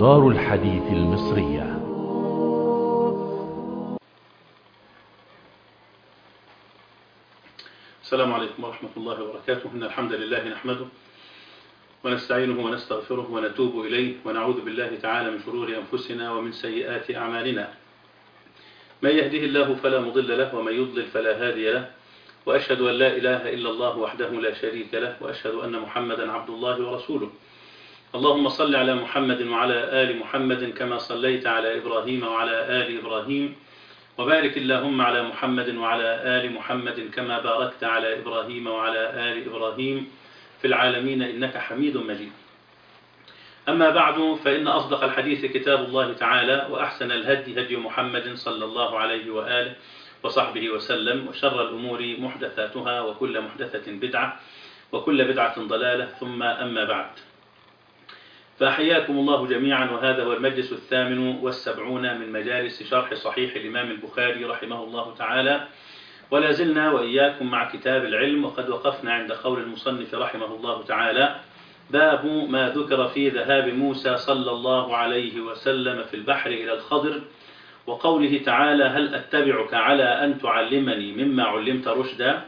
دار الحديث المصرية السلام عليكم ورحمة الله وبركاته إن الحمد لله نحمده ونستعينه ونستغفره ونتوب إليه ونعوذ بالله تعالى من شرور أنفسنا ومن سيئات أعمالنا من يهده الله فلا مضل له ومن يضلل فلا هادي له وأشهد أن لا إله إلا الله وحده لا شريك له وأشهد أن محمدا عبد الله ورسوله اللهم صل على محمد وعلى آل محمد كما صليت على إبراهيم وعلى آل إبراهيم وبارك اللهم على محمد وعلى آل محمد كما باركت على إبراهيم وعلى آل إبراهيم في العالمين إنك حميد مجيد أما بعد فإن أصدق الحديث كتاب الله تعالى وأحسن الهدي هدي محمد صلى الله عليه وآله وصحبه وسلم وشر الأمور محدثاتها وكل محدثة بدعة وكل بدعة ضلالة ثم أما بعد فحياكم الله جميعا وهذا هو المجلس الثامن والسبعون من مجالس شرح صحيح الإمام البخاري رحمه الله تعالى ولا زلنا وإياكم مع كتاب العلم وقد وقفنا عند قول المصنف رحمه الله تعالى باب ما ذكر في ذهاب موسى صلى الله عليه وسلم في البحر إلى الخضر وقوله تعالى هل أتبعك على أن تعلمني مما علمت رشدا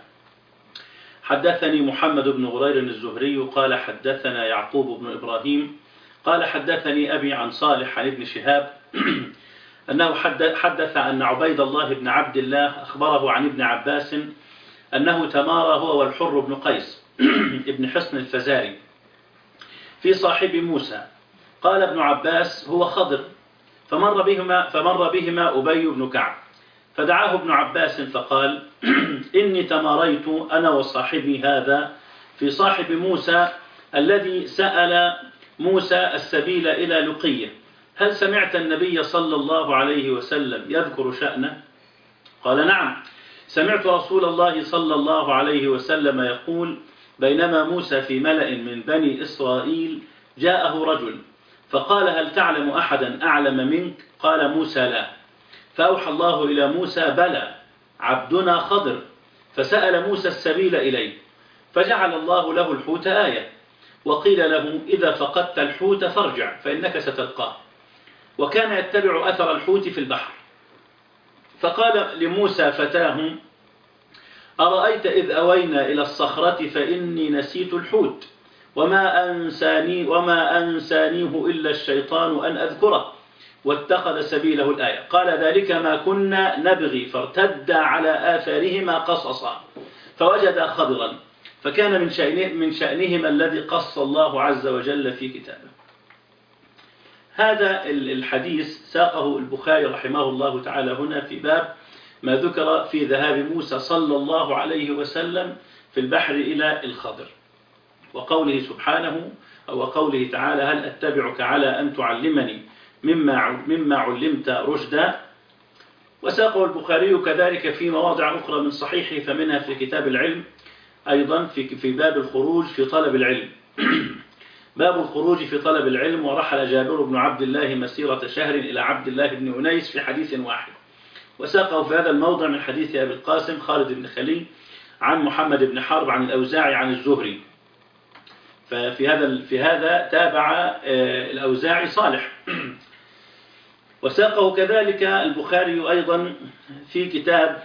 حدثني محمد بن غرير الزهري قال حدثنا يعقوب بن إبراهيم قال حدثني أبي عن صالح عن ابن شهاب أنه حدث أن عبيد الله بن عبد الله أخبره عن ابن عباس أنه تمارى هو والحر بن قيس ابن حصن الفزاري في صاحب موسى قال ابن عباس هو خضر فمر بهما, فمر بهما أبي بن كعب فدعاه ابن عباس فقال إني تماريت أنا وصاحبي هذا في صاحب موسى الذي سأل موسى السبيل إلى لقية هل سمعت النبي صلى الله عليه وسلم يذكر شأنه قال نعم سمعت رسول الله صلى الله عليه وسلم يقول بينما موسى في ملأ من بني إسرائيل جاءه رجل فقال هل تعلم أحدا أعلم منك قال موسى لا فأوحى الله إلى موسى بلى عبدنا خضر فسأل موسى السبيل إليه فجعل الله له الحوت آية وقيل له إذا فقدت الحوت فارجع فإنك ستلقاه وكان يتبع أثر الحوت في البحر فقال لموسى فتاه أرأيت إذ أوينا إلى الصخرة فإني نسيت الحوت وما أنساني وما أنسانيه إلا الشيطان أن أذكره واتخذ سبيله الآية قال ذلك ما كنا نبغي فارتد على آثارهما قصصا فوجد خضرا فكان من, شأنه من شأنهما الذي قص الله عز وجل في كتابه هذا الحديث ساقه البخاري رحمه الله تعالى هنا في باب ما ذكر في ذهاب موسى صلى الله عليه وسلم في البحر إلى الخضر وقوله سبحانه أو قوله تعالى هل أتبعك على أن تعلمني مما, مما علمت رشدا وساقه البخاري كذلك في مواضع أخرى من صحيحه فمنها في كتاب العلم أيضا في في باب الخروج في طلب العلم باب الخروج في طلب العلم ورحل جابر بن عبد الله مسيرة شهر إلى عبد الله بن أنيس في حديث واحد وساقه في هذا الموضع من حديث أبي القاسم خالد بن خليل عن محمد بن حرب عن الأوزاعي عن الزهري ففي هذا في هذا تابع الأوزاعي صالح وساقه كذلك البخاري أيضا في كتاب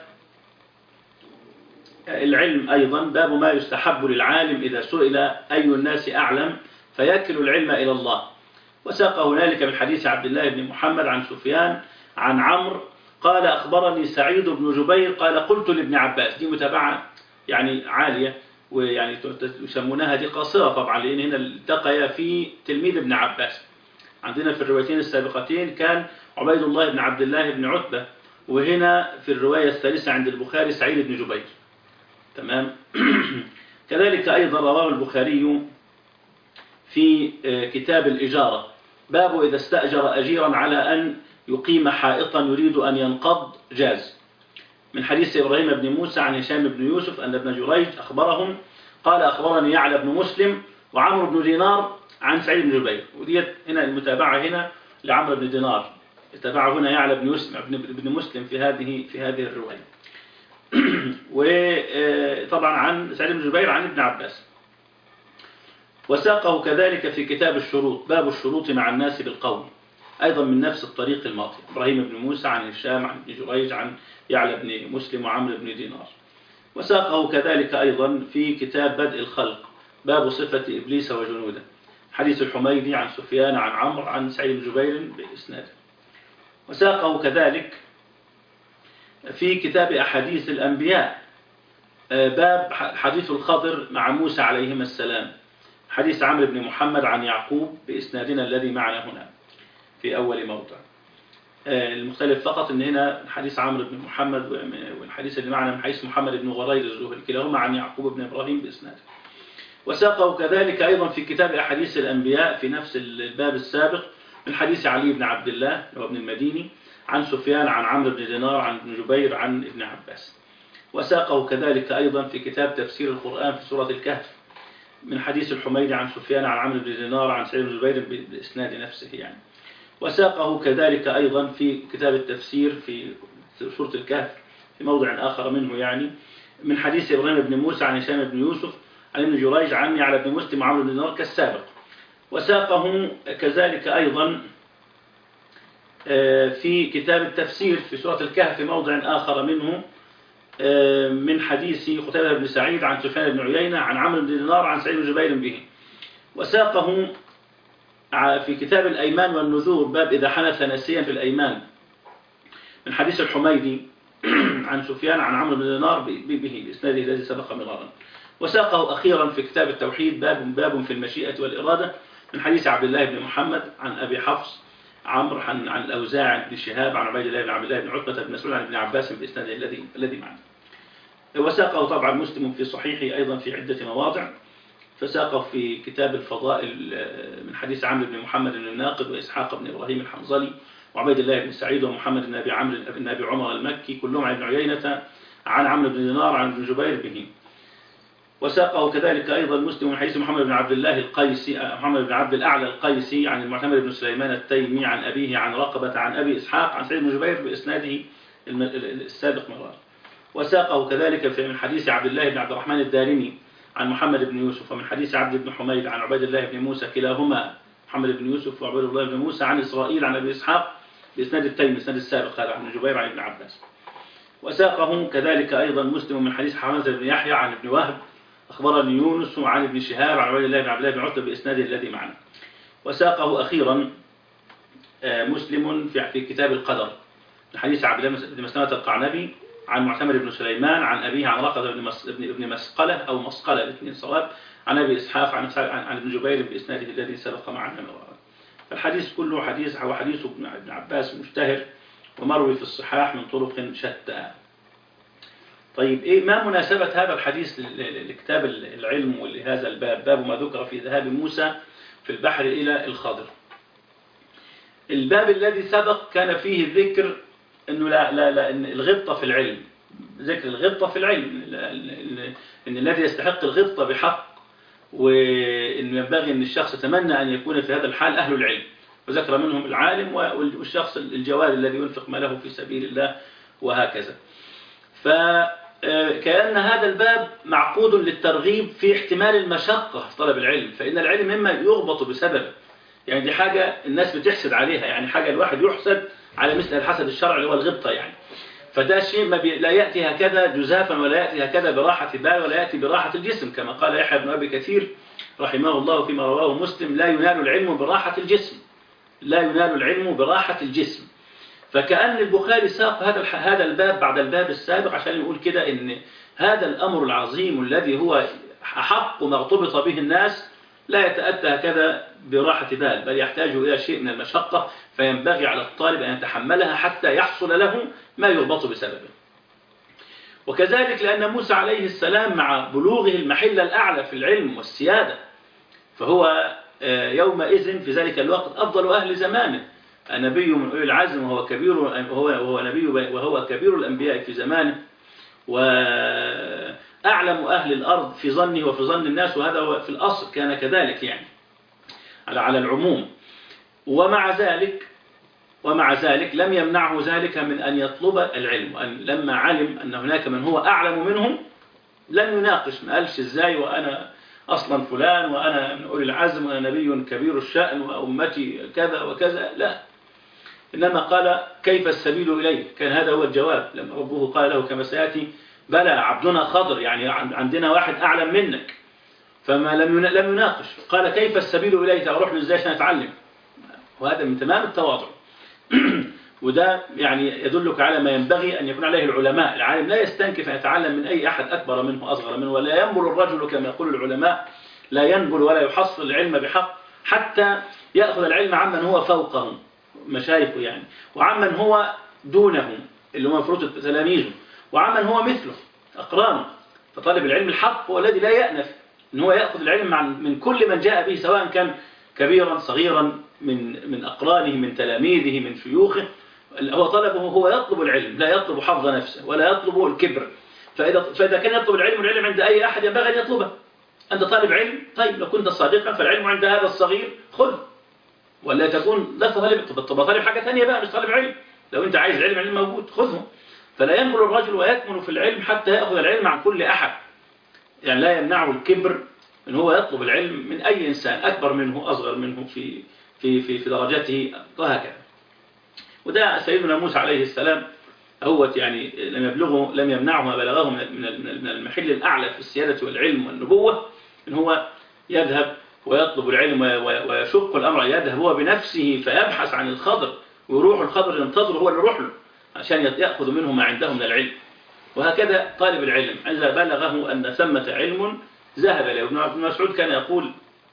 العلم أيضا باب ما يستحب للعالم إذا سئل أي الناس أعلم فيكل العلم إلى الله وساق هنالك من حديث عبد الله بن محمد عن سفيان عن عمرو قال أخبرني سعيد بن جبير قال قلت لابن عباس دي متابعة يعني عالية ويعني يسمونها دي قاصرة طبعا لأن هنا التقيا في تلميذ ابن عباس عندنا في الروايتين السابقتين كان عبيد الله بن عبد الله بن عتبة وهنا في الرواية الثالثة عند البخاري سعيد بن جبير تمام كذلك أيضا رواه البخاري في كتاب الإجارة باب إذا استأجر أجيرا على أن يقيم حائطا يريد أن ينقض جاز من حديث إبراهيم بن موسى عن هشام بن يوسف أن ابن جريج أخبرهم قال أخبرني يعلى بن مسلم وعمرو بن دينار عن سعيد بن جبير وديت هنا المتابعة هنا لعمرو بن دينار تابعه هنا يعلى بن يسمع بن مسلم في هذه في هذه الرواية وطبعا عن سعيد بن جبير عن ابن عباس وساقه كذلك في كتاب الشروط باب الشروط مع الناس بالقول أيضا من نفس الطريق الماضي إبراهيم بن موسى عن هشام عن ابن جريج عن يعلى بن مسلم وعمرو بن دينار وساقه كذلك أيضا في كتاب بدء الخلق باب صفة إبليس وجنوده حديث الحميدي عن سفيان عن عمرو عن سعيد بن جبير بإسناده وساقه كذلك في كتاب أحاديث الأنبياء باب حديث الخضر مع موسى عليهما السلام حديث عمرو بن محمد عن يعقوب بإسنادنا الذي معنا هنا في أول موضع المختلف فقط ان هنا حديث عمرو بن محمد والحديث اللي معنا من حديث محمد بن غرير الزهري كلاهما عن يعقوب بن ابراهيم باسناده وساقه كذلك ايضا في كتاب احاديث الانبياء في نفس الباب السابق من حديث علي بن عبد الله هو ابن المديني عن سفيان عن عمرو بن دينار عن ابن جبير عن ابن عباس وساقه كذلك ايضا في كتاب تفسير القران في سوره الكهف من حديث الحميدي عن سفيان عن عمرو بن دينار عن سعيد بن جبير باسناد نفسه يعني وساقه كذلك أيضا في كتاب التفسير في سورة الكهف في موضع آخر منه يعني من حديث إبراهيم بن موسى عن هشام بن يوسف عن ابن جريج عن على بن مسلم وعمرو بن دينار كالسابق وساقه كذلك أيضا في كتاب التفسير في سورة الكهف في موضع آخر منه من حديث قتيبة بن سعيد عن سفيان بن عيينة عن عمرو بن دينار عن سعيد بن جبير به وساقه في كتاب الأيمان والنذور باب إذا حنث نسيا في الأيمان من حديث الحميدي عن سفيان عن عمرو بن دينار به بإسناده الذي سبق مرارا وساقه أخيرا في كتاب التوحيد باب باب في المشيئة والإرادة من حديث عبد الله بن محمد عن أبي حفص عمرو عن عن الأوزاع بن شهاب عن عبيد الله بن عبد الله بن عتبة بن مسعود عن ابن عباس بإسناده الذي الذي معنا وساقه طبعا مسلم في صحيحه أيضا في عدة مواضع فساقه في كتاب الفضائل من حديث عمرو بن محمد بن الناقد وإسحاق بن إبراهيم الحنظلي وعبيد الله بن سعيد ومحمد بن أبي عمرو بن أبي عمر المكي كلهم عن ابن عيينة عن عمرو بن دينار عن ابن جبير به وساقه كذلك أيضا مسلم من حديث محمد بن عبد الله القيسي محمد بن عبد الأعلى القيسي عن المعتمر بن سليمان التيمي عن أبيه عن رقبة عن أبي إسحاق عن سعيد بن جبير بإسناده السابق مرار وساقه كذلك في من حديث عبد الله بن عبد الرحمن الدارمي عن محمد بن يوسف ومن حديث عبد بن حميد عن عبيد الله بن موسى كلاهما محمد بن يوسف وعبيد الله بن موسى عن إسرائيل عن أبي إسحاق بإسناد التيمي إسناد السابق هذا عن جبير عن ابن عباس وساقه كذلك أيضا مسلم من حديث حمزة بن يحيى عن ابن وهب أخبرني يونس عن ابن شهاب عن عبيد الله بن عبد الله بن عتبة بإسناده الذي معنا وساقه أخيرا مسلم في في كتاب القدر حديث عبد الله بن مسلمة القعنبي عن معتمر بن سليمان عن أبيه عن رقبة بن مس... ابن مسقلة أو مسقلة الاثنين صواب عن أبي إسحاق عن عن ابن جبير بإسناده الذي سبق معنا مرارا فالحديث كله حديث هو حديث ابن عباس مشتهر ومروي في الصحاح من طرق شتى طيب إيه ما مناسبة هذا الحديث لكتاب العلم ولهذا الباب باب ما ذكر في ذهاب موسى في البحر إلى الخضر الباب الذي سبق كان فيه ذكر انه لا لا لا إن الغبطه في العلم ذكر الغبطه في العلم ان الذي يستحق الغبطه بحق وانه ينبغي ان الشخص يتمنى ان يكون في هذا الحال اهل العلم وذكر منهم العالم والشخص الجواد الذي ينفق ماله في سبيل الله وهكذا فكأن هذا الباب معقود للترغيب في احتمال المشقة في طلب العلم فإن العلم مما يغبط بسبب يعني دي حاجة الناس بتحسد عليها يعني حاجة الواحد يحسد على مثل الحسد الشرعي اللي هو الغبطة يعني فده شيء ما بي... لا يأتي هكذا جزافا ولا يأتي هكذا براحة بال ولا يأتي براحة الجسم كما قال يحيى بن أبي كثير رحمه الله فيما رواه مسلم لا ينال العلم براحة الجسم لا ينال العلم براحة الجسم فكأن البخاري ساق هذا الح... هذا الباب بعد الباب السابق عشان يقول كده ان هذا الأمر العظيم الذي هو أحق ما ارتبط به الناس لا يتأتى هكذا براحة بال بل يحتاج إلى شيء من المشقة فينبغي على الطالب أن يتحملها حتى يحصل له ما يربط بسببه وكذلك لأن موسى عليه السلام مع بلوغه المحل الأعلى في العلم والسيادة فهو يومئذ في ذلك الوقت أفضل أهل زمانه نبي من أولي العزم وهو كبير وهو, وهو نبي وهو كبير الأنبياء في زمانه وأعلم أهل الأرض في ظنه وفي ظن الناس وهذا في الأصل كان كذلك يعني على على العموم ومع ذلك ومع ذلك لم يمنعه ذلك من أن يطلب العلم وأن لما علم أن هناك من هو أعلم منهم لم يناقش ما قالش إزاي وأنا أصلا فلان وأنا من أولي العزم وأنا نبي كبير الشأن وأمتي كذا وكذا لا إنما قال كيف السبيل إليه كان هذا هو الجواب لما ربه قال له كما سيأتي بلى عبدنا خضر يعني عندنا واحد أعلم منك فما لم لم يناقش قال كيف السبيل إليه أروح له إزاي عشان أتعلم وهذا من تمام التواضع وده يعني يدلك على ما ينبغي أن يكون عليه العلماء العالم لا يستنكف أن يتعلم من أي أحد أكبر منه أصغر منه ولا ينبل الرجل كما يقول العلماء لا ينبل ولا يحصل العلم بحق حتى يأخذ العلم عمن هو فوقه مشايخه يعني وعمن هو دونه اللي هو مفروض تلاميذه وعمن هو مثله أقرانه فطالب العلم الحق هو الذي لا يأنف ان هو يأخذ العلم عن من كل من جاء به سواء كان كبيرا صغيرا من من أقرانه من تلاميذه من شيوخه هو طلبه هو يطلب العلم لا يطلب حظ نفسه ولا يطلب الكبر فإذا, فإذا كان يطلب العلم والعلم عند أي أحد ينبغي أن يطلبه أنت طالب علم طيب لو كنت صادقا فالعلم عند هذا الصغير خذ ولا تكون لا طالب طب طالب حاجة ثانية بقى مش طالب علم لو أنت عايز العلم العلم موجود خذه فلا ينبل الرجل ويكمن في العلم حتى يأخذ العلم عن كل أحد يعني لا يمنعه الكبر ان هو يطلب العلم من أي إنسان أكبر منه أصغر منه في في في في درجته وهكذا وده سيدنا موسى عليه السلام هو يعني لم يبلغه لم يمنعه ما بلغه من من المحل الأعلى في السيادة والعلم والنبوة ان هو يذهب ويطلب العلم ويشق الأمر يذهب هو بنفسه فيبحث عن الخضر ويروح الخضر ينتظر هو اللي يروح له عشان يأخذ منه ما عنده من العلم وهكذا طالب العلم إذا بلغه أن ثمة علم ذهب له ابن مسعود كان يقول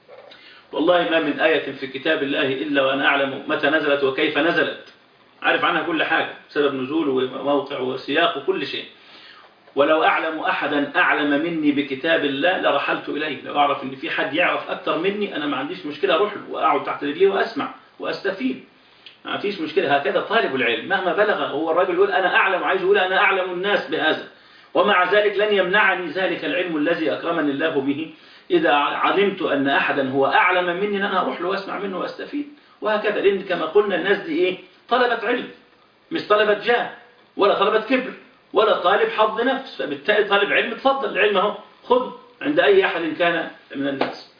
والله ما من آية في كتاب الله إلا وأنا أعلم متى نزلت وكيف نزلت عارف عنها كل حاجة سبب نزول وموقع وسياق وكل شيء ولو أعلم أحدا أعلم مني بكتاب الله لرحلت إليه لو أعرف أن في حد يعرف أكثر مني أنا ما عنديش مشكلة أروح له وأقعد تحت رجليه وأسمع وأستفيد ما فيش مشكلة هكذا طالب العلم مهما بلغ هو الرجل يقول أنا أعلم وعايز يقول أنا أعلم الناس بهذا ومع ذلك لن يمنعني ذلك العلم الذي أكرمني الله به إذا علمت أن أحدا هو أعلم مني أن أنا أروح له وأسمع منه وأستفيد وهكذا لأن كما قلنا الناس دي إيه طلبة علم مش طلبة جاه ولا طلبة كبر ولا طالب حظ نفس فبالتالي طالب علم تفضل العلم اهو خذ عند أي أحد كان من الناس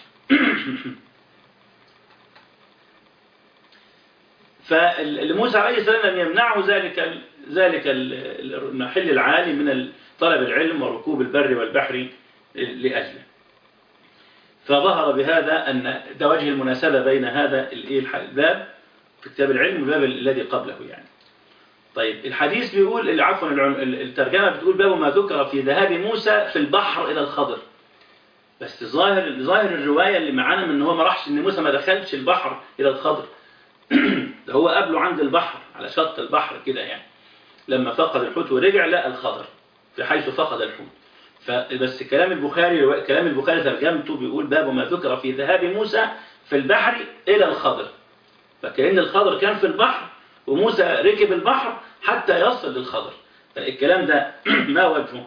فلموسى عليه السلام لم يمنعه ذلك ذلك المحل العالي من طلب العلم وركوب البر والبحر لأجله فظهر بهذا أن ده وجه المناسبة بين هذا الباب في كتاب العلم والباب الذي قبله يعني طيب الحديث بيقول عفوا الترجمة بتقول باب ما ذكر في ذهاب موسى في البحر إلى الخضر بس ظاهر ظاهر الرواية اللي معانا من ان هو ما راحش ان موسى ما دخلش البحر إلى الخضر ده هو قابله عند البحر على شط البحر كده يعني لما فقد الحوت ورجع لقى الخضر في حيث فقد الحوت فبس كلام البخاري كلام البخاري ترجمته بيقول باب ما ذكر في ذهاب موسى في البحر إلى الخضر فكأن الخضر كان في البحر وموسى ركب البحر حتى يصل للخضر الكلام ده ما وجهه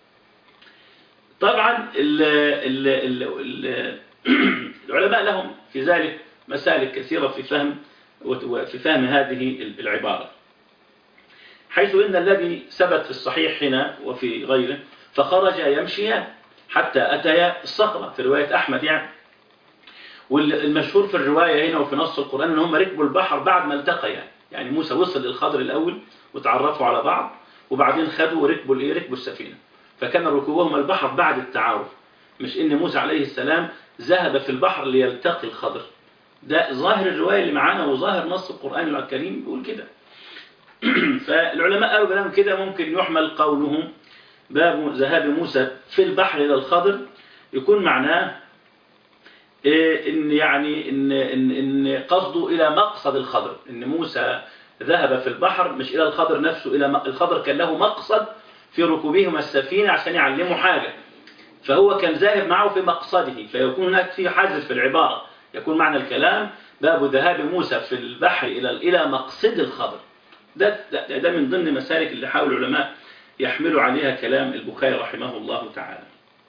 طبعا ال ال ال العلماء لهم في ذلك مسالك كثيرة في فهم وفي فهم هذه العبارة حيث إن الذي ثبت في الصحيح هنا وفي غيره فخرج يمشيان حتى أتيا الصخرة في رواية أحمد يعني والمشهور في الرواية هنا وفي نص القرآن أن هم ركبوا البحر بعد ما التقيا يعني موسى وصل للخضر الأول وتعرفوا على بعض وبعدين خدوا وركبوا الايه ركبوا السفينة فكان ركوبهم البحر بعد التعارف مش ان موسى عليه السلام ذهب في البحر ليلتقي الخضر ده ظاهر الرواية اللي معانا وظاهر نص القرآن الكريم بيقول كده فالعلماء قالوا كلام كده ممكن يحمل قولهم باب ذهاب موسى في البحر إلى الخضر يكون معناه إيه إن يعني إن, إن, إن قصده إلى مقصد الخضر إن موسى ذهب في البحر مش إلى الخضر نفسه إلى الخضر كان له مقصد في ركوبهم السفينة عشان يعلموا حاجة فهو كان ذاهب معه في مقصده فيكون هناك في حذف في العبارة يكون معنى الكلام باب ذهاب موسى في البحر إلى إلى مقصد الخضر ده, ده, ده من ضمن مسالك اللي حاول العلماء يحملوا عليها كلام البخاري رحمه الله تعالى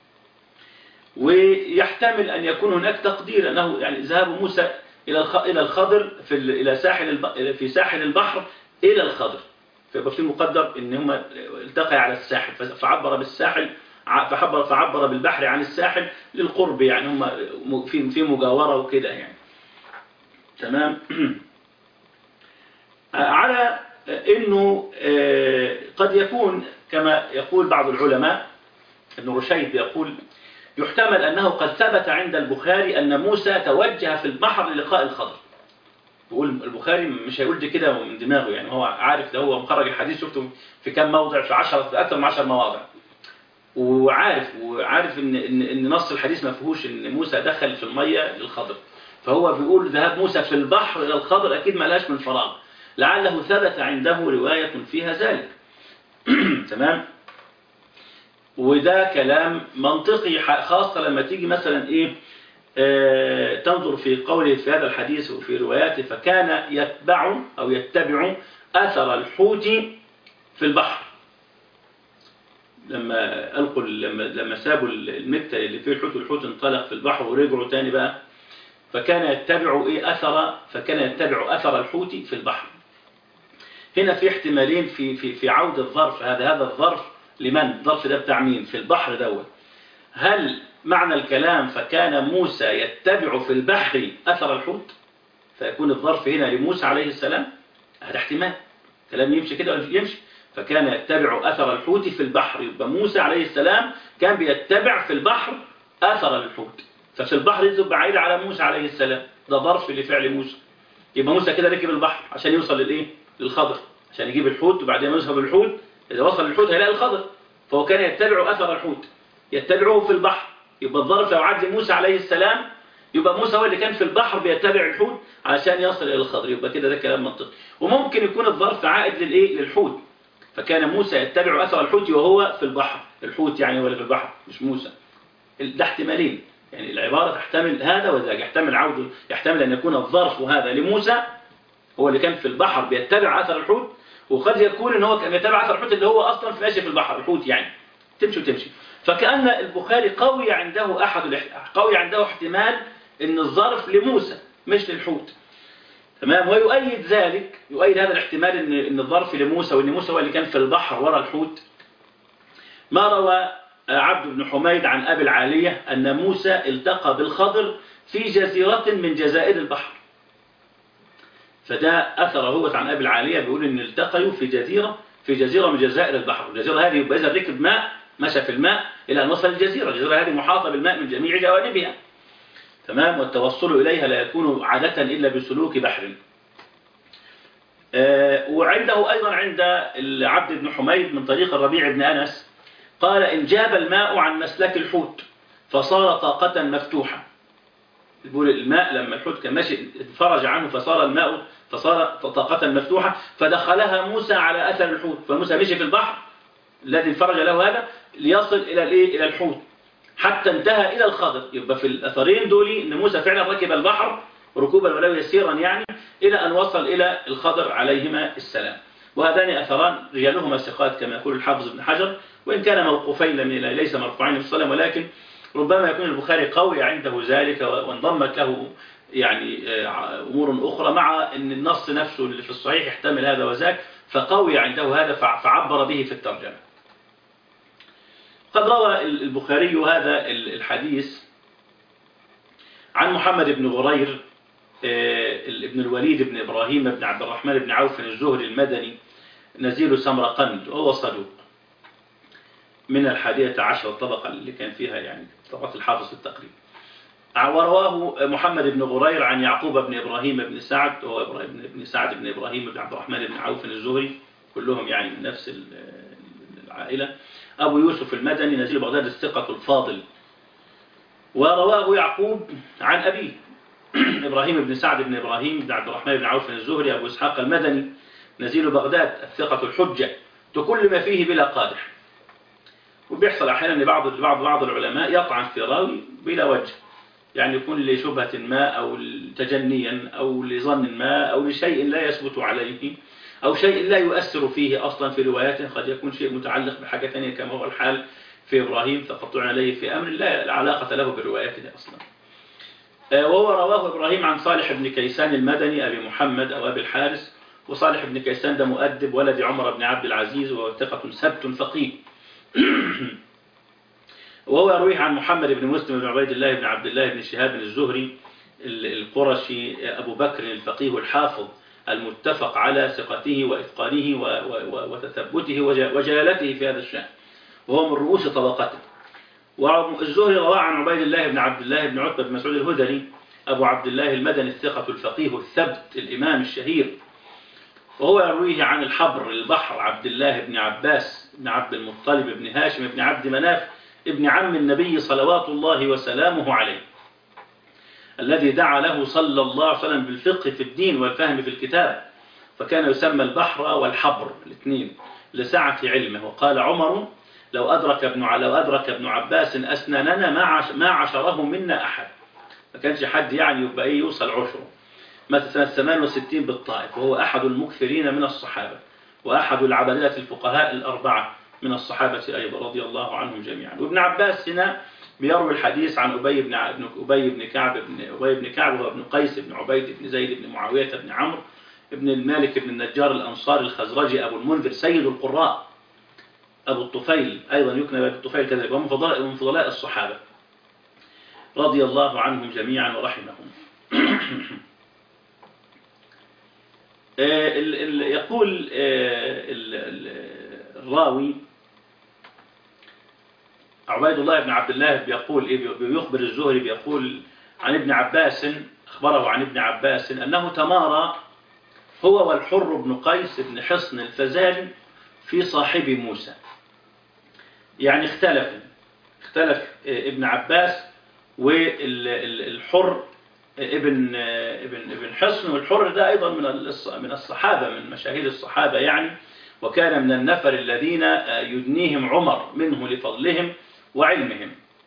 ويحتمل أن يكون هناك تقدير أنه يعني ذهاب موسى إلى إلى الخضر في إلى ساحل في ساحل البحر إلى الخضر فيبقى في مقدر إن هم التقى على الساحل فعبر بالساحل فعبر فعبر بالبحر عن الساحل للقرب يعني هم في في مجاورة وكده يعني تمام على أنه قد يكون كما يقول بعض العلماء ابن رشيد يقول يحتمل أنه قد ثبت عند البخاري أن موسى توجه في البحر للقاء الخضر يقول البخاري مش هيقول دي كده من دماغه يعني هو عارف ده هو مخرج الحديث شفته في كم موضع في 10 في اكثر من 10 مواضع وعارف وعارف ان ان ان نص الحديث ما فيهوش ان موسى دخل في الميه للخضر فهو بيقول ذهاب موسى في البحر الى الخضر اكيد ما لهاش من فراغ لعله ثبت عنده روايه فيها ذلك تمام وده كلام منطقي خاصه لما تيجي مثلا ايه آه تنظر في قوله في هذا الحديث وفي رواياته فكان يتبع أو يتبع أثر الحوت في البحر لما ألقوا لما, لما سابوا المتة اللي فيه الحوت والحوت انطلق في البحر ورجعوا تاني بقى فكان يتبع إيه أثر فكان يتبع أثر الحوت في البحر هنا في احتمالين في في في عود الظرف هذا هذا الظرف لمن الظرف ده بتاع مين في البحر دوت هل معنى الكلام فكان موسى يتبع في البحر أثر الحوت فيكون الظرف هنا لموسى عليه السلام هذا احتمال كلام يمشي كده ولا يمشي فكان يتبع أثر الحوت في البحر يبقى موسى عليه السلام كان بيتبع في البحر أثر الحوت ففي البحر يذهب بعيد على موسى عليه السلام ده ظرف لفعل موسى يبقى موسى كده ركب البحر عشان يوصل للايه للخضر عشان يجيب الحوت وبعدين يذهب الحوت إذا وصل للحوت هيلاقي الخضر فهو كان يتبع أثر الحوت يتبعه في البحر يبقى الظرف لو عاد لموسى عليه السلام يبقى موسى هو اللي كان في البحر بيتبع الحوت عشان يصل الى الخضر يبقى كده ده كلام منطقي وممكن يكون الظرف عائد للايه للحوت فكان موسى يتبع اثر الحوت وهو في البحر الحوت يعني ولا في البحر مش موسى ده احتمالين يعني العبارة تحتمل هذا وذاك يحتمل عود يحتمل أن يكون الظرف هذا لموسى هو اللي كان في البحر بيتبع أثر الحوت وقد يكون ان هو كان يتبع أثر الحوت اللي هو أصلا ماشي في البحر الحوت يعني تمشي وتمشي فكأن البخاري قوي عنده أحد الاح- قوي عنده احتمال ان الظرف لموسى مش للحوت تمام ويؤيد ذلك يؤيد هذا الاحتمال ان ان الظرف لموسى وان موسى هو اللي كان في البحر ورا الحوت ما روى عبد بن حميد عن أبي العالية أن موسى التقى بالخضر في جزيرة من جزائر البحر فده أثر هو عن أبي العالية بيقول إن التقيوا في جزيرة في جزيرة من جزائر البحر الجزيرة هذه يبقى إذا ركب ماء مشى في الماء إلى أن وصل الجزيرة الجزيرة هذه محاطة بالماء من جميع جوانبها تمام والتوصل إليها لا يكون عادة إلا بسلوك بحر آه، وعنده أيضا عند عبد بن حميد من طريق الربيع بن أنس قال إن جاب الماء عن مسلك الحوت فصار طاقة مفتوحة يقول الماء لما الحوت كان ماشي انفرج عنه فصار الماء فصار طاقة مفتوحة فدخلها موسى على أثر الحوت فموسى مشي في البحر الذي انفرج له هذا ليصل إلى الإيه إلى الحوت حتى انتهى إلى الخضر يبقى في الأثرين دول إن موسى فعلا ركب البحر ركوبا ولو يسيرا يعني إلى أن وصل إلى الخضر عليهما السلام وهذان أثران رجالهما ثقات كما يقول الحافظ ابن حجر وإن كان موقوفين لم ليس مرفوعين في الصلاة ولكن ربما يكون البخاري قوي عنده ذلك وانضمت له يعني آه، أمور أخرى مع أن النص نفسه اللي في الصحيح يحتمل هذا وذاك فقوي عنده هذا فع- فعبر به في الترجمة قد روى البخاري هذا الحديث عن محمد بن غرير آه، ابن الوليد بن إبراهيم بن عبد الرحمن بن عوف الزهري المدني نزيل سمرقند وهو صدوق من الحادية عشر الطبقة اللي كان فيها يعني طبقة الحافظ في التقريب ورواه محمد بن غرير عن يعقوب بن إبراهيم بن سعد وهو إبراهيم بن سعد بن إبراهيم بن عبد الرحمن بن عوف الزهري كلهم يعني من نفس ال- العائلة أبو يوسف المدني نزيل بغداد الثقة الفاضل ورواه يعقوب عن أبيه إبراهيم بن سعد بن إبراهيم بن عبد الرحمن بن عوف الزهري أبو إسحاق المدني نزيل بغداد الثقة الحجة كل ما فيه بلا قادح وبيحصل أحيانا ان بعض بعض بعض العلماء يطعن في راوي بلا وجه يعني يكون لشبهة ما أو تجنيا أو لظن ما أو لشيء لا يثبت عليه أو شيء لا يؤثر فيه أصلا في رواياته قد يكون شيء متعلق بحاجة ثانية كما هو الحال في إبراهيم تقطع عليه في أمر لا علاقة له برواياته أصلا آه، وهو رواه إبراهيم عن صالح بن كيسان المدني أبي محمد أو أبي الحارث وصالح بن كيسان ده مؤدب ولد عمر بن عبد العزيز وهو ثقة سبت فقيه وهو يرويه عن محمد بن مسلم بن عبيد الله بن عبد الله بن شهاب الزهري ال- القرشي أبو بكر الفقيه الحافظ المتفق على ثقته وإتقانه و- و- و- وتثبته وج- وجلالته في هذا الشأن وهو من رؤوس طبقته والزهري رواه عن عبيد الله بن عبد الله بن عتبة بن مسعود الهذلي أبو عبد الله المدني الثقة الفقيه الثبت الإمام الشهير وهو يرويه عن الحبر البحر عبد الله بن عباس بن عبد المطلب بن هاشم بن عبد مناف ابن عم النبي صلوات الله وسلامه عليه الذي دعا له صلى الله عليه وسلم بالفقه في الدين والفهم في الكتاب فكان يسمى البحر والحبر الاثنين لسعة علمه وقال عمر لو أدرك ابن لو أدرك ابن عباس أسناننا ما عش ما عشره منا أحد ما كانش حد يعني يبقى إيه يوصل عشره مات سنة 68 بالطائف وهو أحد المكثرين من الصحابة وأحد العبادلة الفقهاء الأربعة من الصحابة أيضا رضي الله عنهم جميعا وابن عباس هنا بيروي الحديث عن أبي بن ع- بن أبي بن كعب بن أبي بن كعب هو ابن قيس بن عبيد بن زيد بن معاوية بن عمرو ابن المالك بن النجار الأنصاري الخزرجي أبو المنذر سيد القراء أبو الطفيل أيضا يكنى أبو الطفيل كذلك ومن فضلاء من فضلاء الصحابة رضي الله عنهم جميعا ورحمهم آه، ال- ال- يقول آه، ال- ال- الراوي عبيد الله بن عبد الله بيقول إيه بي- بيخبر الزهري بيقول عن ابن عباس أخبره عن ابن عباس أنه تمارى هو والحر بن قيس بن حصن الفزاري في صاحب موسى يعني اختلفوا اختلف آه، ابن عباس والحر ابن ابن ابن حصن والحر ده ايضا من الص- من الصحابه من مشاهير الصحابه يعني وكان من النفر الذين يدنيهم عمر منه لفضلهم وعلمهم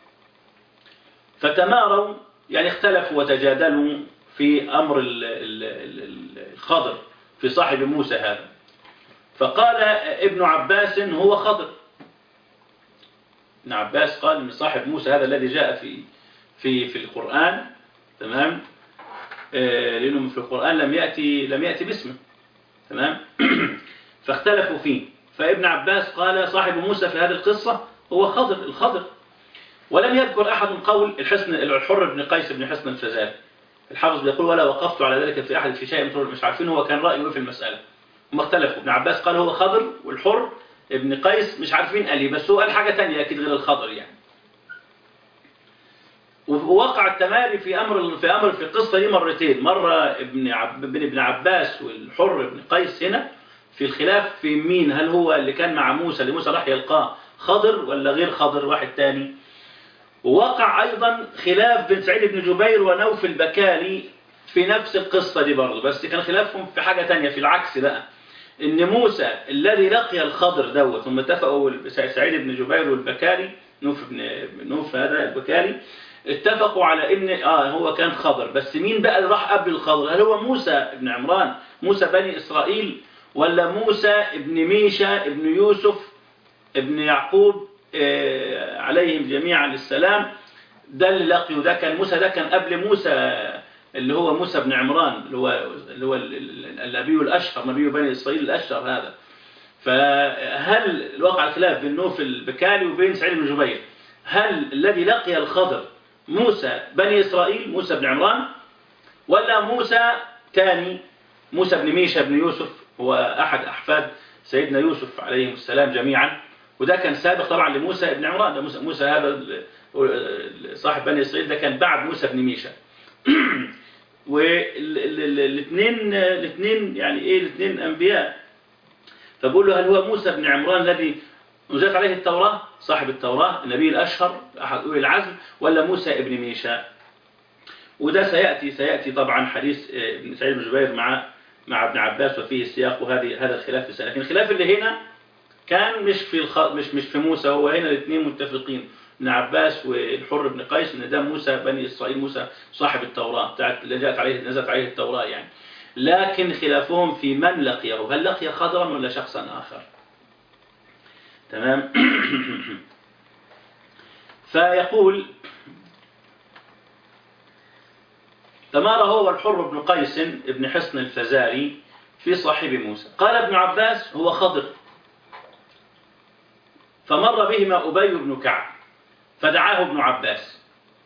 فتماروا يعني اختلفوا وتجادلوا في امر ال- ال- ال- الخضر في صاحب موسى هذا فقال ابن عباس هو خضر ابن عباس قال ان صاحب موسى هذا الذي جاء في في في القرآن تمام آه، لأنه في القرآن لم يأتي لم يأتي باسمه تمام فاختلفوا فيه فابن عباس قال صاحب موسى في هذه القصة هو خضر الخضر ولم يذكر أحد قول الحسن الحر بن قيس بن حسن الفزاري الحافظ بيقول ولا وقفت على ذلك في أحد في شيء من طرق مش عارفين هو كان رأيه إيه في المسألة هم اختلفوا ابن عباس قال هو خضر والحر ابن قيس مش عارفين قال ايه بس هو قال حاجة تانية أكيد غير الخضر يعني ووقع التماري في امر في امر في القصه دي مرتين مره ابن عب ابن ابن عباس والحر بن قيس هنا في الخلاف في مين هل هو اللي كان مع موسى اللي موسى راح يلقاه خضر ولا غير خضر واحد تاني ووقع ايضا خلاف بن سعيد بن جبير ونوف البكالي في نفس القصه دي برضه بس كان خلافهم في حاجه تانية في العكس بقى ان موسى الذي لقي الخضر دوت هم اتفقوا سعيد بن جبير والبكالي نوف بن نوف هذا البكالي اتفقوا على ان اه هو كان خضر بس مين بقى اللي راح قبل الخضر هل هو موسى ابن عمران موسى بني اسرائيل ولا موسى ابن ميشا ابن يوسف ابن يعقوب آه عليهم جميعا السلام ده اللي لقيه ده كان موسى ده كان قبل موسى اللي هو موسى بن عمران اللي هو اللي هو النبي الاشهر نبي بني اسرائيل الاشهر هذا فهل وقع الخلاف بين نوف البكالي وبين سعيد بن جبير هل الذي لقي الخضر موسى بني إسرائيل موسى بن عمران ولا موسى تاني موسى بن ميشا بن يوسف هو أحد أحفاد سيدنا يوسف عليه السلام جميعا وده كان سابق طبعا لموسى بن عمران ده موسى, موسى هذا صاحب بني إسرائيل ده كان بعد موسى بن ميشا والاثنين الاثنين يعني ايه الاثنين انبياء فبقول له هل هو موسى بن عمران الذي نزلت عليه التوراة صاحب التوراة النبي الأشهر أحد أولي العزم ولا موسى ابن ميشا وده سيأتي سيأتي طبعا حديث ابن سعيد بن جبير مع مع ابن عباس وفيه السياق وهذه هذا الخلاف في لكن الخلاف اللي هنا كان مش في الخ... مش مش في موسى هو هنا الاثنين متفقين ابن عباس والحر بن قيس ان ده موسى بني اسرائيل موسى صاحب التوراة بتاعت اللي جاءت عليه نزلت عليه التوراة يعني لكن خلافهم في من لقيه هل لقي خضرا ولا شخصا آخر تمام فيقول تمارى هو الحر بن قيس ابن حصن الفزاري في صاحب موسى قال ابن عباس هو خضر فمر بهما أبي بن كعب فدعاه ابن عباس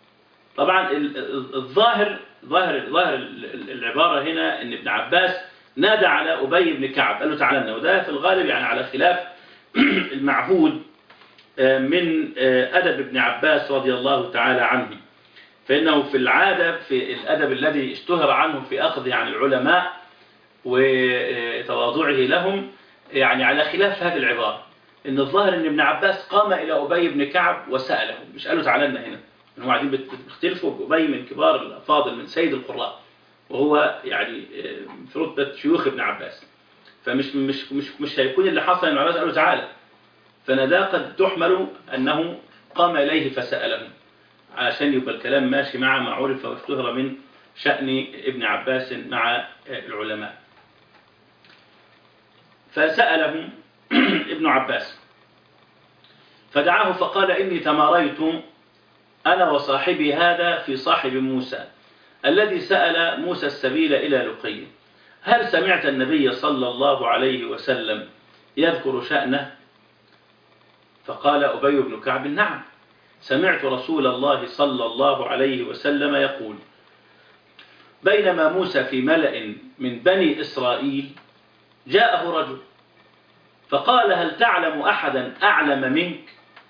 طبعا الظاهر ظاهر ظاهر العبارة هنا ان ابن عباس نادى على أبي بن كعب قال له تعالى لنا وده في الغالب يعني على خلاف المعهود من أدب ابن عباس رضي الله تعالى عنه فإنه في العادة في الأدب الذي اشتهر عنه في أخذه عن العلماء وتواضعه لهم يعني على خلاف هذه العبارة إن الظاهر إن ابن عباس قام إلى أبي بن كعب وسأله مش قال له تعالى لنا هنا إن هو قاعدين بيختلفوا أبي من كبار الأفاضل من سيد القراء وهو يعني في رتبة شيوخ ابن عباس فمش مش مش مش هيكون اللي حصل ان عباس قال له تعالى فندا قد تحمل أنه قام إليه فسأله عشان يبقى الكلام ماشي مع ما عرف واشتهر من شأن ابن عباس مع العلماء فسأله ابن عباس فدعاه فقال إني تماريت أنا وصاحبي هذا في صاحب موسى الذي سأل موسى السبيل إلى لقي هل سمعت النبي صلى الله عليه وسلم يذكر شأنه فقال أبي بن كعب نعم سمعت رسول الله صلى الله عليه وسلم يقول بينما موسى في ملأ من بني إسرائيل جاءه رجل فقال هل تعلم أحدا أعلم منك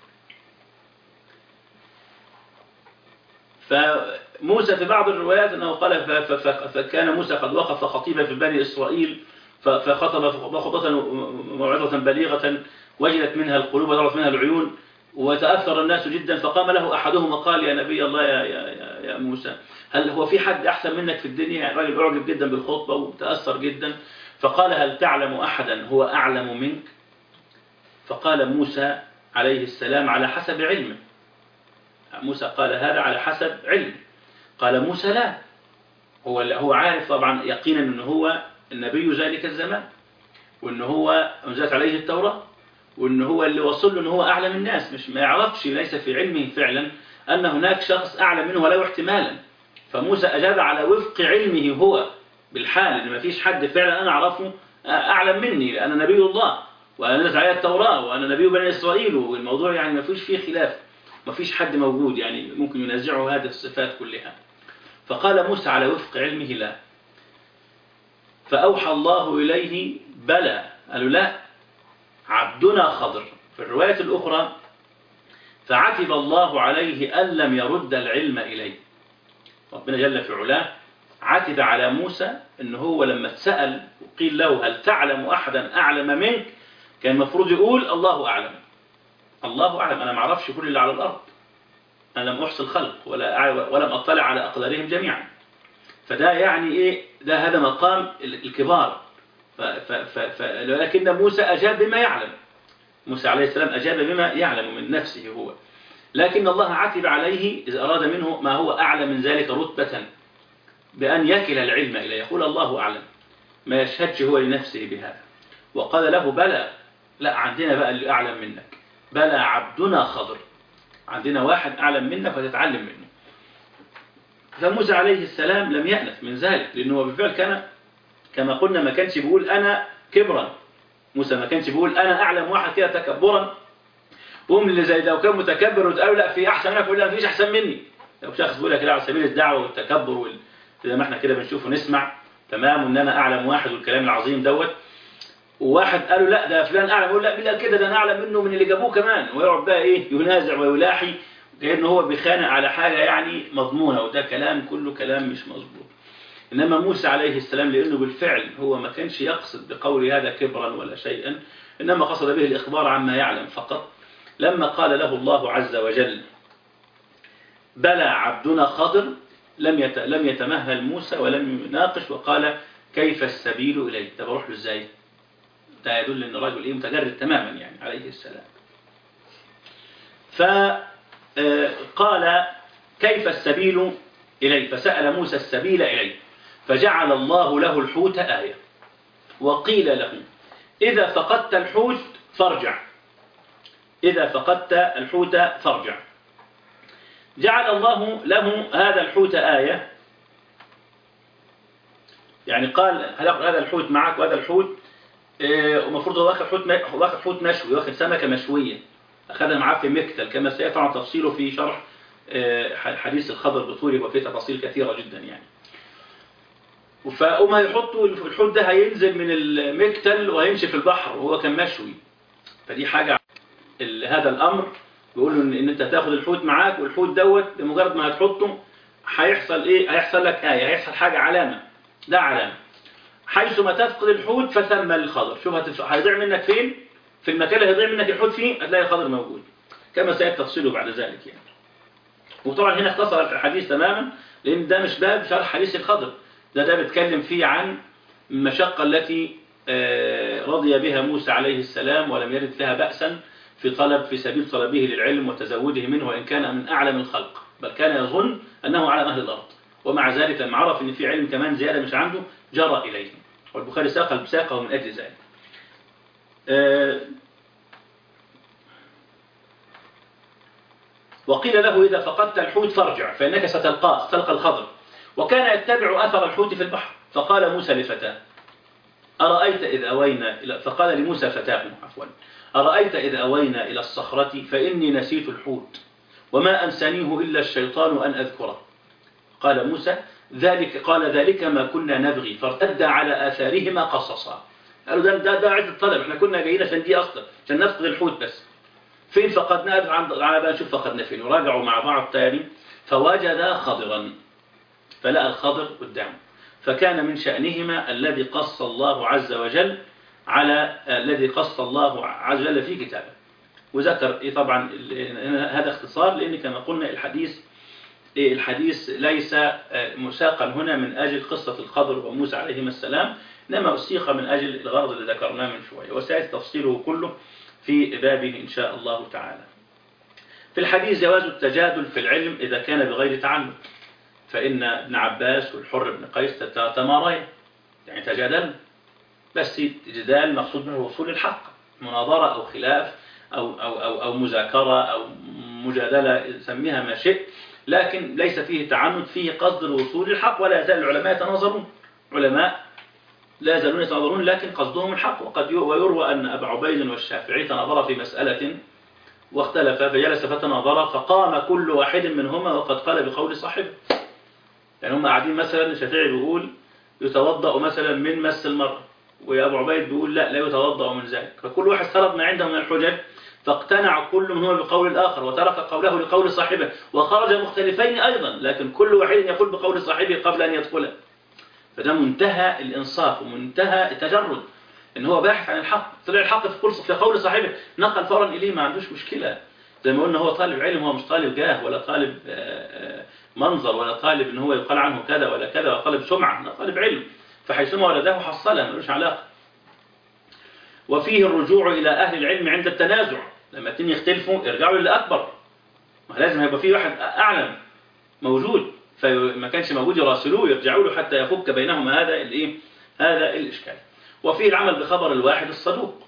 فموسى في بعض الروايات أنه قال فكان موسى قد وقف خطيبا في بني إسرائيل فخطب خطبة موعظة بليغة وجلت منها القلوب وضرت منها العيون وتأثر الناس جدا فقام له أحدهم وقال يا نبي الله يا, يا, يا, يا موسى هل هو في حد أحسن منك في الدنيا يعني راجل أعجب جدا بالخطبة وتأثر جدا فقال هل تعلم أحدا هو أعلم منك فقال موسى عليه السلام على حسب علمه موسى قال هذا على حسب علم قال موسى لا هو هو عارف طبعا يقينا ان هو النبي ذلك الزمان وان هو انزلت عليه التوراة وان هو اللي وصل له ان هو اعلم الناس مش ما يعرفش ليس في علمه فعلا ان هناك شخص اعلم منه ولو احتمالا فموسى اجاب على وفق علمه هو بالحال ان ما فيش حد فعلا انا اعرفه اعلم مني لان نبي الله وانا نزل عليه التوراة وانا نبي بني اسرائيل والموضوع يعني ما فيش فيه خلاف ما فيش حد موجود يعني ممكن ينازعه هذه الصفات كلها فقال موسى على وفق علمه لا فأوحى الله إليه بلى قالوا لا عبدنا خضر في الرواية الأخرى فعتب الله عليه أن لم يرد العلم إليه ربنا جل في علاه عتب على موسى أنه هو لما اتسأل وقيل له هل تعلم أحدا أعلم منك كان المفروض يقول الله أعلم الله أعلم أنا ما اعرفش كل اللي على الأرض أنا لم أحصي الخلق ولا ولم أطلع على أقدارهم جميعا فده يعني إيه ده هذا مقام الكبار ف ف ف ف ولكن موسى أجاب بما يعلم موسى عليه السلام أجاب بما يعلم من نفسه هو لكن الله عتب عليه إذا أراد منه ما هو أعلى من ذلك رتبة بأن يكل العلم إليه يقول الله أعلم ما يشهدش هو لنفسه بهذا وقال له بلى لا عندنا بقى اللي أعلم منك بلى عبدنا خضر عندنا واحد أعلم منك فتتعلم منه فموسى عليه السلام لم يأنف من ذلك لأنه بالفعل كان كما قلنا ما كانش بيقول أنا كبرا موسى ما كانش بيقول أنا أعلم واحد كده تكبرا قوم اللي زي ده وكان متكبر وتقول لا في أحسن منك ولا مفيش أحسن مني لو شخص بيقول لك لا على سبيل الدعوة والتكبر وال... زي ما احنا كده بنشوف ونسمع تمام وان انا اعلم واحد والكلام العظيم دوت وواحد قالوا لا ده فلان اعلم يقول لا مين قال كده ده انا اعلم منه من اللي جابوه كمان ويقعد بقى ايه ينازع ويلاحي كأنه هو بيخانق على حاجة يعني مضمونة وده كلام كله كلام مش مظبوط إنما موسى عليه السلام لأنه بالفعل هو ما كانش يقصد بقول هذا كبرا ولا شيئا إنما قصد به الإخبار عما يعلم فقط لما قال له الله عز وجل بلى عبدنا خضر لم يت... لم يتمهل موسى ولم يناقش وقال كيف السبيل إليه طب أروح له إزاي ده يدل أن الرجل إيه متجرد تماما يعني عليه السلام فقال كيف السبيل إليه فسأل موسى السبيل إليه فجعل الله له الحوت آية وقيل له إذا فقدت الحوت فارجع إذا فقدت الحوت فارجع جعل الله له هذا الحوت آية يعني قال هل هذا الحوت معك وهذا الحوت ومفروض هو واخد حوت واخد حوت مشوي واخد سمكة مشوية أخذها معاه في مكتل كما سيفعل تفصيله في شرح حديث الخضر بطوله وفيه تفاصيل كثيرة جدا يعني فهم هيحطوا الحوت ده هينزل من المكتل وهيمشي في البحر وهو كان مشوي فدي حاجة ال- هذا الأمر بيقول له إن إن أنت تاخد الحوت معاك والحوت دوت بمجرد ما هتحطه هيحصل إيه؟ هيحصل لك آية هيحصل حاجة علامة ده علامة حيثما تفقد الحوت فثم الخضر شوف هتف- هيضيع منك فين في المكان اللي هيضيع منك الحوت فيه هتلاقي الخضر موجود كما سيأتي تفصيله بعد ذلك يعني وطبعا هنا اختصر الحديث تماما لأن ده مش باب شرح حديث الخضر ده ده بيتكلم فيه عن المشقة التي آه، رضي بها موسى عليه السلام ولم يرد لها بأسا في طلب في سبيل طلبه للعلم وتزوده منه وإن كان من أعلم الخلق بل كان يظن أنه على أهل الأرض ومع ذلك لما عرف أن في علم كمان زيادة مش عنده جرى إليه والبخاري ساق ساقه من أجل ذلك آه، وقيل له إذا فقدت الحوت فارجع فإنك ستلقاه تلقى الخضر وكان يتبع أثر الحوت في البحر فقال موسى لفتاه أرأيت إذ أوينا إلى فقال لموسى فتاه عفوا أرأيت إذ أوينا إلى الصخرة فإني نسيت الحوت وما أنسانيه إلا الشيطان أن أذكره قال موسى ذلك قال ذلك ما كنا نبغي فارتد على آثارهما قصصا قالوا ده ده ده عز الطلب احنا كنا جايين عشان دي أصلا عشان نفقد الحوت بس فين فقدناه على بقى نشوف فقدنا فين وراجعوا مع بعض تاني فوجد خضرا فلقى الخضر قدامه فكان من شأنهما الذي قص الله عز وجل على الذي قص الله عز وجل في كتابه وذكر إيه طبعا ال- هذا اختصار لأن كما قلنا الحديث إيه الحديث ليس آه، مساقا هنا من أجل قصة الخضر وموسى عليهما السلام إنما أسيق من أجل الغرض اللي ذكرناه من شوية وسيأتي تفصيله كله في بابه إن شاء الله تعالى في الحديث جواز التجادل في العلم إذا كان بغير تعلم فإن ابن عباس والحر بن قيس تت- تماريا يعني تجادل بس جدال مقصود منه وصول الحق مناظرة أو خلاف أو, أو, أو, أو مذاكرة أو مجادلة سميها ما شئت لكن ليس فيه تعنت فيه قصد الوصول للحق ولا يزال العلماء يتناظرون علماء لا يزالون يتناظرون لكن قصدهم الحق وقد يو- ويروى أن أبا عبيد والشافعي تناظر في مسألة واختلف فجلس فتناظر فقام كل واحد منهما وقد قال بقول صاحبه يعني هم قاعدين مثلا الشافعي بيقول يتوضأ مثلا من مس المرأة وأبو عبيد بيقول لا لا يتوضأ من ذلك فكل واحد سرد ما عنده من الحجج فاقتنع كل منهما بقول الآخر وترك قوله لقول صاحبه وخرج مختلفين أيضا لكن كل واحد يقول بقول صاحبه قبل أن يدخله فده منتهى الإنصاف ومنتهى التجرد إن هو باحث عن الحق طلع الحق في كل في قول صاحبه نقل فورا إليه ما عندوش مشكلة زي ما قلنا هو طالب علم هو مش طالب جاه ولا طالب آه، آه، منظر ولا طالب ان هو يقال عنه كذا ولا كذا ولا طالب سمعة لا طالب علم فحيثما ولده حصلها ملوش علاقة وفيه الرجوع إلى أهل العلم عند التنازع لما اتنين يختلفوا يرجعوا للي أكبر ما لازم هيبقى فيه واحد أعلم موجود فما كانش موجود يراسلوه يرجعوا له حتى يفك بينهما هذا الايه هذا الإشكال وفيه العمل بخبر الواحد الصدوق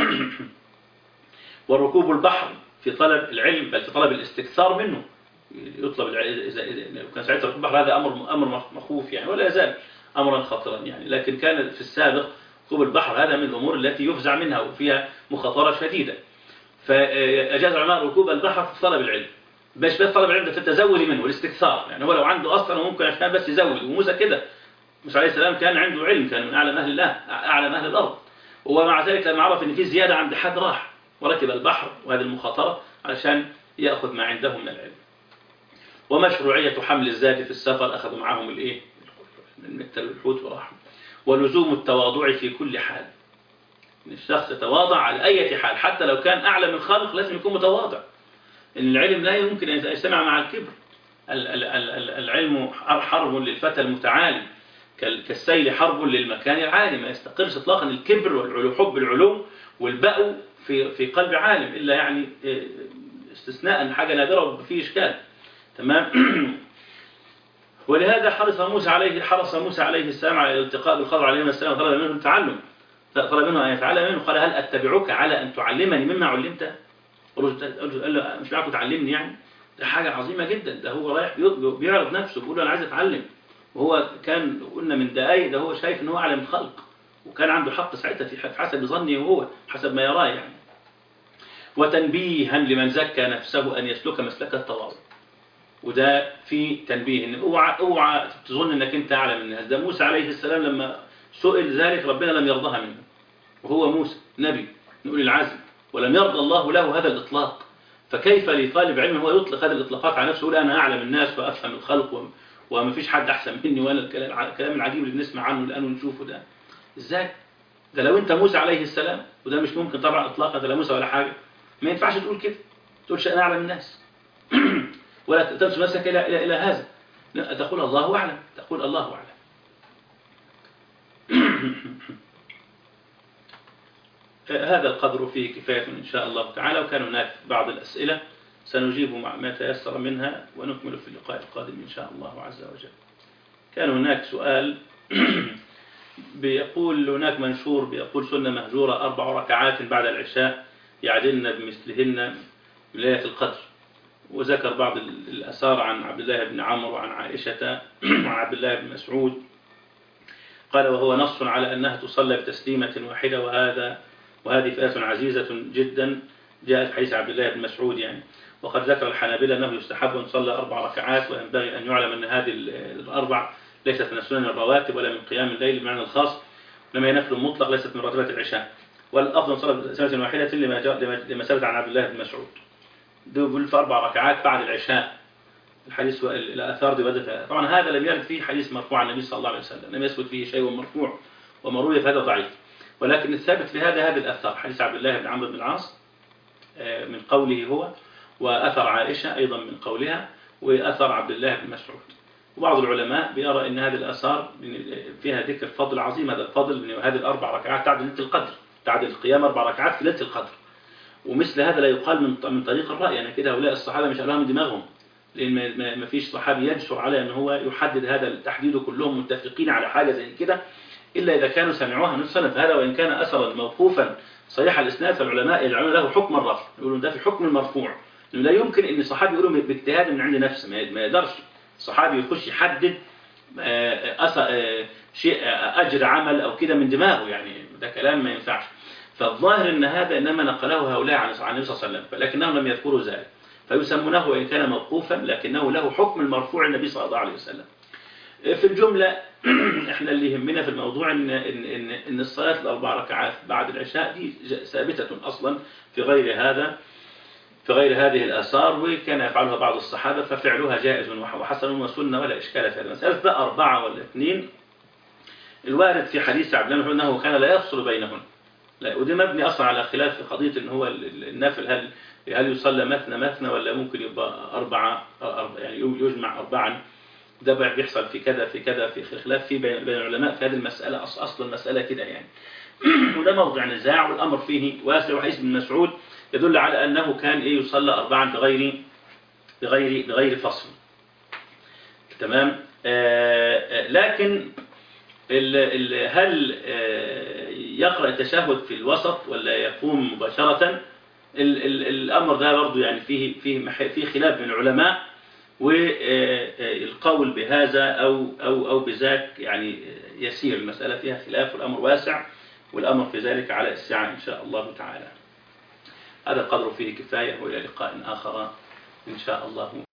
وركوب البحر في طلب العلم بل في طلب الاستكثار منه يطلب العلم إذا إذا كان ساعتها ركوب البحر هذا أمر أمر مخوف يعني ولا يزال أمرا خطرا يعني لكن كان في السابق ركوب البحر هذا من الأمور التي يفزع منها وفيها مخاطرة شديدة فأجاز العلماء ركوب البحر في طلب العلم مش بس طلب العلم ده في التزود منه والاستكثار يعني هو لو عنده أصلا ممكن عشان بس يزود وموسى كده موسى عليه السلام كان عنده علم كان من أعلم أهل الله أعلم أهل الأرض ومع ذلك لما عرف إن في زيادة عند حد راح وركب البحر وهذه المخاطرة علشان يأخذ ما عنده من العلم ومشروعية حمل الزاد في السفر أخذوا معهم الإيه المكتل والحوت وراحوا ولزوم التواضع في كل حال إن الشخص يتواضع على أي حال حتى لو كان أعلى من خلق لازم يكون متواضع إن العلم لا يمكن أن يجتمع مع الكبر ال- ال- ال- ال- العلم حرب للفتى المتعالي كال- كالسيل حرب للمكان العالي ما يستقرش اطلاقا الكبر والعلو حب العلوم والبأو في في قلب عالم إلا يعني إيه، استثناء حاجة نادرة وفيه إشكال تمام ولهذا حرص موسى عليه حرص موسى عليه السلام على الالتقاء بالخضر عليه السلام طلب منه التعلم طلب منه أن يتعلم منه قال هل أتبعك على أن تعلمني مما علمت رشد قال له مش معاك تعلمني يعني ده حاجة عظيمة جدا ده هو رايح بي- بيعرض نفسه بيقول له أنا عايز أتعلم وهو كان قلنا من دقايق ده هو شايف إن هو أعلم الخلق وكان عنده حق ساعتها في حسب ظنه وهو حسب ما يراه يعني وتنبيها لمن زكى نفسه أن يسلك مسلك التواضع وده في تنبيه ان اوعى اوعى تظن انك انت اعلى من الناس ده موسى عليه السلام لما سئل ذلك ربنا لم يرضها منه وهو موسى نبي من اولي العزم ولم يرضى الله له هذا الاطلاق فكيف لطالب علم هو يطلق هذه الاطلاقات على نفسه يقول انا اعلم الناس وافهم الخلق و- وما فيش حد احسن مني ولا الكلام الكلام العجيب اللي بنسمع عنه الان ونشوفه ده ازاي ده لو انت موسى عليه السلام وده مش ممكن طبعا اطلاقا ده لا موسى ولا حاجه ما ينفعش تقول كده ما تقولش انا اعلم الناس ولا تنسب نفسك الى الى الى هذا لا تقول الله اعلم تقول الله اعلم هذا القدر فيه كفاية إن شاء الله تعالى وكان هناك بعض الأسئلة سنجيب مع ما تيسر منها ونكمل في اللقاء القادم إن شاء الله عز وجل كان هناك سؤال بيقول هناك منشور بيقول سنة مهجورة أربع ركعات بعد العشاء يعدلن بمثلهن ليلة القدر وذكر بعض الأثار عن عبد الله بن عمرو وعن عائشة وعن عبد الله بن مسعود قال وهو نص على أنها تصلى بتسليمة واحدة وهذا وهذه فئة عزيزة جدا جاءت في حديث عبد الله بن مسعود يعني وقد ذكر الحنابلة أنه يستحب أن تصلى أربع ركعات وينبغي أن يعلم أن هذه الأربع ليست من السنن الرواتب ولا من قيام الليل بمعنى الخاص لما هي نفل مطلق ليست من راتبات العشاء والأفضل صلاة بسنة واحدة لما جاء لما ثبت عن عبد الله بن مسعود دول في أربع ركعات بعد العشاء الحديث الآثار دي بدأت طبعا هذا لم يرد فيه حديث مرفوع عن النبي صلى الله عليه وسلم لم يثبت فيه شيء مرفوع ومروي فهذا ضعيف ولكن الثابت في هذا هذه الأثار حديث عبد الله بن عمرو بن العاص من قوله هو وأثر عائشة أيضا من قولها وأثر عبد الله بن مسعود وبعض العلماء بيرى أن هذه الآثار فيها ذكر فضل عظيم هذا الفضل من هذه الأربع ركعات تعدل ليلة القدر تعدل القيام أربع ركعات في ليلة القدر ومثل هذا لا يقال من من طريق الرأي يعني كده هؤلاء الصحابة مش قالها من دماغهم لأن ما فيش صحابي يجسر على أن هو يحدد هذا التحديد كلهم متفقين على حاجة زي كده إلا إذا كانوا سمعوها من السلف هذا وإن كان أثرا موقوفا صحيح الإسناد فالعلماء يجعلون له حكم الرفع يقولون ده في حكم المرفوع لا يمكن أن صحابي يقولوا باجتهاد من عند نفسه ما يقدرش صحابي يخش يحدد شيء أجر عمل أو كده من دماغه يعني ده كلام ما ينفعش فالظاهر أن هذا إنما نقله هؤلاء عن النبي صلى الله عليه وسلم لكنهم لم يذكروا ذلك فيسمونه وإن كان موقوفا لكنه له حكم المرفوع النبي صلى الله عليه وسلم في الجملة احنا اللي يهمنا في الموضوع ان, إن, إن, إن الصلاة الأربع ركعات بعد العشاء دي ثابتة أصلا في غير هذا في غير هذه الآثار وكان يفعلها بعض الصحابة ففعلها جائز وحسن وسنة ولا إشكال في هذا مسألة بقى أربعة ولا اثنين الوارد في حديث عبد الله أنه كان لا يفصل بينهن لا ودي مبني أصلا على خلاف في قضية ان هو النافل هل هل يصلى مثنى مثنى ولا ممكن يبقى أربعة يعني يجمع أربعا ده بيحصل في كذا في كذا في خلاف في بين العلماء في هذه المسألة أصل المسألة كده يعني وده موضع نزاع والأمر فيه واسع وحديث ابن مسعود يدل على أنه كان إيه يصلى أربعا بغير بغير بغير فصل تمام آه لكن ال ال هل آه يقرأ التشهد في الوسط ولا يقوم مباشرة ال ال الأمر ده برضه يعني فيه فيه فيه خلاف بين العلماء والقول بهذا أو أو أو بذاك يعني يسير المسألة فيها خلاف والأمر واسع والأمر في ذلك على السعة إن شاء الله تعالى هذا القدر فيه كفاية وإلى لقاء آخر إن شاء الله